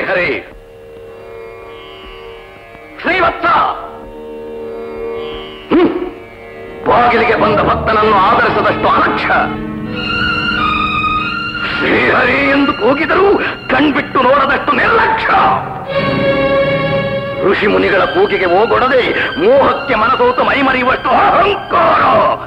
ಶ್ರೀಹರಿ ಶ್ರೀವತ್ಸ ಹ್ಮ್. ಬಾಗಿಲಿಗೆ ಬಂದ ಭಕ್ತನನ್ನು ಆದರಿಸದಷ್ಟು ಅಲಕ್ಷ್ಯ ಶ್ರೀಹರಿ ಎಂದು ಕೂಗಿದರೂ ಕಣ್ಬಿಟ್ಟು ನೋಡದಷ್ಟು ನಿರ್ಲಕ್ಷ್ಯ ಋಷಿ ಮುನಿಗಳ ಕೂಗಿಗೆ ಹೋಗೊಡದೆ ಮೋಹಕ್ಕೆ ಮನಸೋತು ಮೈಮರೆಯುವಷ್ಟು ಅಹಂಕಾರ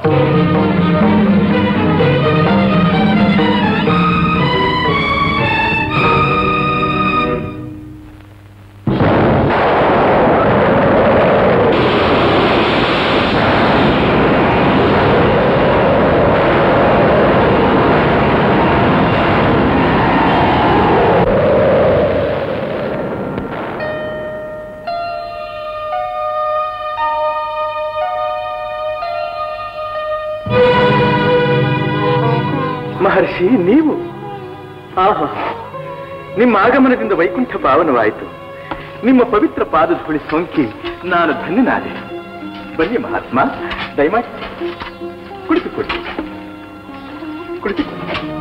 ಮಹರ್ಷಿ ನೀವು ಆಹಾ ನಿಮ್ಮ ಆಗಮನದಿಂದ ವೈಕುಂಠ ಪಾವನವಾಯಿತು ನಿಮ್ಮ ಪವಿತ್ರ ಪಾದ ಧೂಳಿ ಸೋಂಕಿ ನಾನು ಧನ್ಯನಾದೆ ಬನ್ನಿ ಮಹಾತ್ಮ ದಯಮಾಡಿ ಕುಳಿತುಕೊಳ್ಳಿ ಕುಳಿತುಕೊಳ್ಳಿ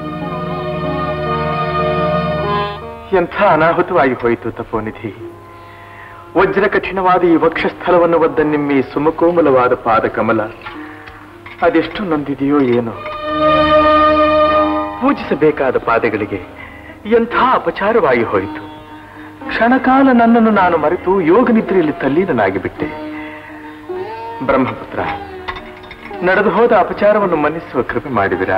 ಎಂಥ ಅನಾಹುತವಾಗಿ ಹೋಯಿತು ತಪೋನಿಧಿ ವಜ್ರ ಕಠಿಣವಾದ ಈ ವಕ್ಷಸ್ಥಳವನ್ನು ಒದ್ದ ನಿಮ್ಮ ಈ ಸುಮಕೋಮಲವಾದ ಪಾದ ಕಮಲ ಅದೆಷ್ಟು ನೊಂದಿದೆಯೋ ಏನೋ ಪೂಜಿಸಬೇಕಾದ ಪಾದಗಳಿಗೆ ಎಂಥ ಅಪಚಾರವಾಗಿ ಹೋಯಿತು ಕ್ಷಣಕಾಲ ನನ್ನನ್ನು ನಾನು ಮರೆತು ಯೋಗ ನಿದ್ರೆಯಲ್ಲಿ ತಲ್ಲೀನನಾಗಿ ಬಿಟ್ಟೆ ಬ್ರಹ್ಮಪುತ್ರ ನಡೆದು ಹೋದ ಅಪಚಾರವನ್ನು ಮನ್ನಿಸುವ ಕೃಪೆ ಮಾಡಿದಿರಾ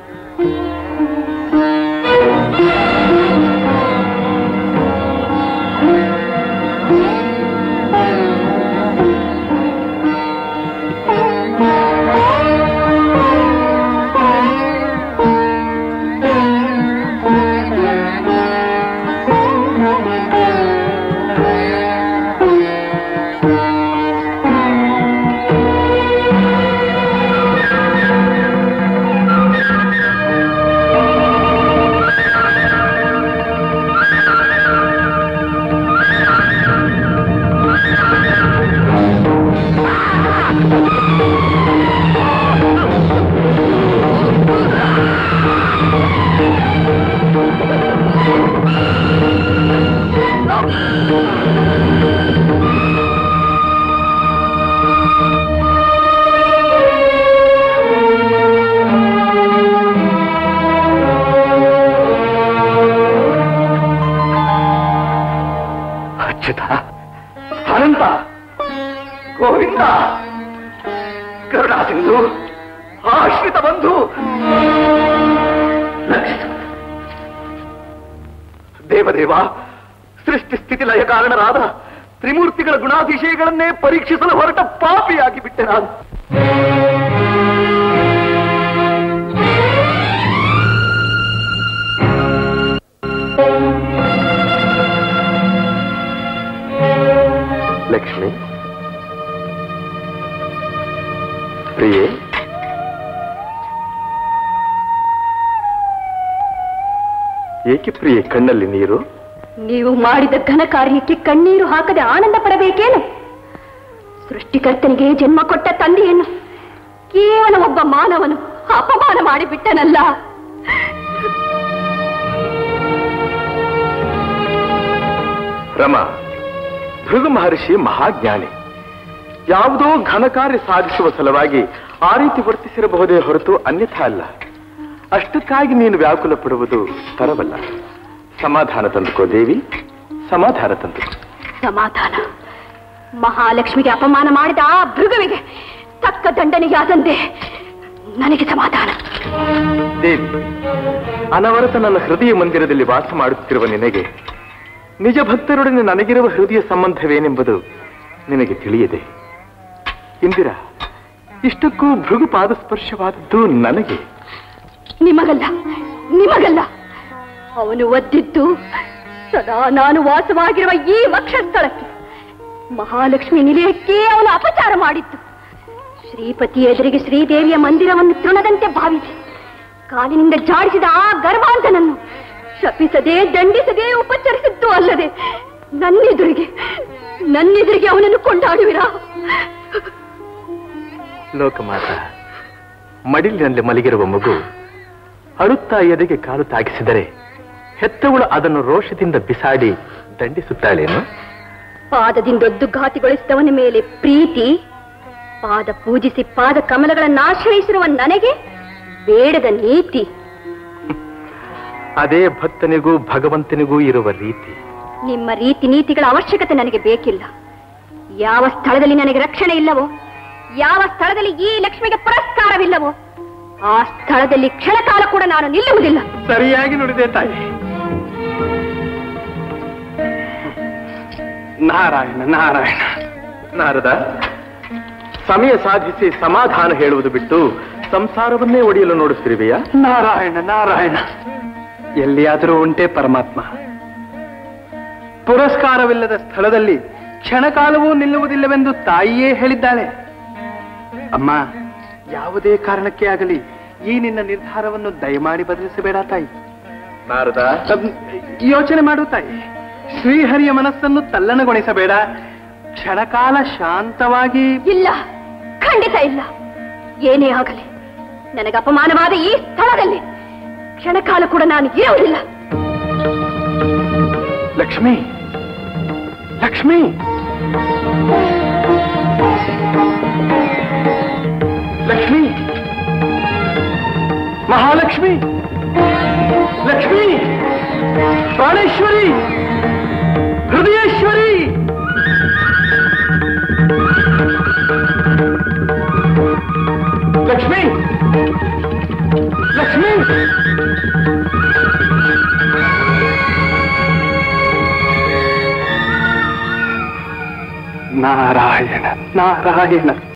ಅಚ್ಯುತ ಅನಂತ ಗೋವಿಂದ ಕರುಣಾ ಸಿಂಧು ಆಶ್ರಿತ ಬಂಧು ಲಕ್ಷಿಸು. ದೇವದೇವ ಸೃಷ್ಟಿ ಸ್ಥಿತಿ ಲಯ ಕಾರಣರಾದ ತ್ರಿಮೂರ್ತಿಗಳ ಗುಣಾತಿಶಯಗಳನ್ನೇ ಪರೀಕ್ಷಿಸಲು ಹೊರಟ ಪಾಪಿಯಾಗಿ ಬಿಟ್ಟೆ ನಾನು ಲಕ್ಷ್ಮಿ ಪ್ರಿಯೆ ಏಕೆ ಪ್ರಿಯೆ ಕಣ್ಣಲ್ಲಿ ನೀರು ನೀವು ಮಾಡಿದ ಘನ ಕಾರ್ಯಕ್ಕೆ ಕಣ್ಣೀರು ಹಾಕದೆ ಆನಂದ ಪಡಬೇಕೇನು ಸೃಷ್ಟಿಕರ್ತನಿಗೆ ಜನ್ಮ ಕೊಟ್ಟ ತಂದೆಯನ್ನು ಕೇವಲ ಒಬ್ಬ ಮಾನವನು ಅಪಮಾನ ಮಾಡಿಬಿಟ್ಟನಲ್ಲ ರಮ ಭೃಗು ಮಹರ್ಷಿ ಮಹಾಜ್ಞಾನಿ ಯಾವುದೋ ಘನ ಕಾರ್ಯ ಸಾಧಿಸುವ ಸಲುವಾಗಿ ಆ ರೀತಿ ವರ್ತಿಸಿರಬಹುದೇ ಹೊರತು ಅನ್ಯಥಾ ಅಲ್ಲ ಅಷ್ಟಕ್ಕಾಗಿ ನೀನು ವ್ಯಾಕುಲ ಪಡುವುದು ತರವಲ್ಲ ಸಮಾಧಾನ ತಂದುಕೋ ದೇವಿ ಸಮಾಧಾನ ತಂದುಕೋ ಸಮಾಧಾನ ಮಹಾಲಕ್ಷ್ಮಿಗೆ ಅಪಮಾನ ಮಾಡಿದ ಆ ಭೃಗುವಿಗೆ ತಕ್ಕ ದಂಡನೆಯಾದಂತೆ ನನಗೆ ಸಮಾಧಾನ ದೇವಿ ಅನವರತ ನನ್ನ ಹೃದಯ ಮಂದಿರದಲ್ಲಿ ವಾಸ ಮಾಡುತ್ತಿರುವ ನಿನಗೆ ನಿಜ ಭಕ್ತರೊಡನೆ ನನಗಿರುವ ಹೃದಯ ಸಂಬಂಧವೇನೆಂಬುದು ನಿನಗೆ ತಿಳಿಯದೆ ಇಂದಿರಾ ಇಷ್ಟಕ್ಕೂ ಭೃಗು ಪಾದಸ್ಪರ್ಶವಾದದ್ದು ನನಗೆ ನಿಮಗಲ್ಲ ನಿಮಗಲ್ಲ ಅವನು ಒದ್ದಿದ್ದು ಸದಾ ನಾನು ವಾಸವಾಗಿರುವ ಈ ವಕ್ಷಸ್ಥಳಕ್ಕೆ ಮಹಾಲಕ್ಷ್ಮಿ ನಿಲಯಕ್ಕೆ ಅವನು ಅಪಚಾರ ಮಾಡಿದ್ದು ಶ್ರೀಪತಿ ಎದುರಿಗೆ ಶ್ರೀದೇವಿಯ ಮಂದಿರವನ್ನು ತೃಣದಂತೆ ಭಾವಿಸಿ ಕಾಲಿನಿಂದ ಜಾಡಿಸಿದ ಆ ಗರ್ವಾಂಧನನ್ನು ಶಪಿಸದೆ ದಂಡಿಸದೆ ಉಪಚರಿಸಿದ್ದು ಅಲ್ಲದೆ ನನ್ನೆದುರಿಗೆ ನನ್ನೆದುರಿಗೆ ಅವನನ್ನು ಕೊಂಡಾಡುವಿರಾ ಲೋಕಮಾತ ಮಡಿಲಿನಲ್ಲಿ ಮಲಗಿರುವ ಮಗು ಅಳುತ್ತಾ ಎದೆಗೆ ಕಾಲು ತಾಗಿಸಿದರೆ ಹೆತ್ತವಳು ಅದನ್ನು ರೋಷದಿಂದ ಬಿಸಾಡಿ ದಂಡಿಸುತ್ತಾಳೇನು ಪಾದದಿಂದೊದ್ದು ಘಾತಿಗೊಳಿಸಿದವನ ಮೇಲೆ ಪ್ರೀತಿ ಪಾದ ಪೂಜಿಸಿ ಪಾದ ಕಮಲಗಳನ್ನು ಆಶ್ರಯಿಸಿರುವ ನನಗೆ ಬೇಡದ ನೀತಿ ಅದೇ ಭಕ್ತನಿಗೂ ಭಗವಂತನಿಗೂ ಇರುವ ರೀತಿ ನಿಮ್ಮ ರೀತಿ ನೀತಿಗಳ ಅವಶ್ಯಕತೆ ನನಗೆ ಬೇಕಿಲ್ಲ ಯಾವ ಸ್ಥಳದಲ್ಲಿ ನನಗೆ ರಕ್ಷಣೆ ಇಲ್ಲವೋ ಯಾವ ಸ್ಥಳದಲ್ಲಿ ಈ ಲಕ್ಷ್ಮಿಗೆ ಪುರಸ್ಕಾರವಿಲ್ಲವೋ ಆ ಸ್ಥಳದಲ್ಲಿ ಕ್ಷಣಕಾಲ ಕೂಡ ನಾನು ನಿಲ್ಲುವುದಿಲ್ಲ ಸರಿಯಾಗಿ ನುಡಿದೆ ತಾಯಿ ನಾರಾಯಣ ನಾರಾಯಣ ನಾರದ ಸಮಯ ಸಾಧಿಸಿ ಸಮಾಧಾನ ಹೇಳುವುದು ಬಿಟ್ಟು ಸಂಸಾರವನ್ನೇ ಒಡೆಯಲು ನೋಡುತ್ತಿರುವೆಯಾ ನಾರಾಯಣ ನಾರಾಯಣ ಎಲ್ಲಿಯಾದರೂ ಉಂಟೆ ಪರಮಾತ್ಮ ಪುರಸ್ಕಾರವಿಲ್ಲದ ಸ್ಥಳದಲ್ಲಿ ಕ್ಷಣಕಾಲವೂ ನಿಲ್ಲುವುದಿಲ್ಲವೆಂದು ತಾಯಿಯೇ ಹೇಳಿದ್ದಾಳೆ ಅಮ್ಮ ಯಾವುದೇ ಕಾರಣಕ್ಕೆ ಆಗಲಿ ಈ ನಿನ್ನ ನಿರ್ಧಾರವನ್ನು ದಯಮಾಡಿ ಬದಲಿಸಬೇಡ ತಾಯಿ ನಾರದ ಅಮ್, ಯೋಚನೆ ಮಾಡು ತಾಯಿ ಶ್ರೀಹರಿಯ ಮನಸ್ಸನ್ನು ತಲ್ಲಣಗೊಳಿಸಬೇಡ ಕ್ಷಣಕಾಲ ಶಾಂತವಾಗಿ ಇಲ್ಲ ಖಂಡಿತ ಇಲ್ಲ ಏನೇ ಆಗಲಿ ನನಗೆ ಅಪಮಾನವಾದ ಈ ಸ್ಥಳದಲ್ಲಿ ಕ್ಷಣಕಾಲ ಕೂಡ ನಾನು ಇರುವುದಿಲ್ಲ ಲಕ್ಷ್ಮಿ ಲಕ್ಷ್ಮಿ ಲಕ್ಷ್ಮಿ ಮಹಾಲಕ್ಷ್ಮಿ ಲಕ್ಷ್ಮಿ ಪ್ರಾಣೇಶ್ವರಿ ಹೃದಯೇಶ್ವರಿ ಲಕ್ಷ್ಮಿ ಲಕ್ಷ್ಮಿ ನಾರಾಯಣ ನಾರಾಯಣ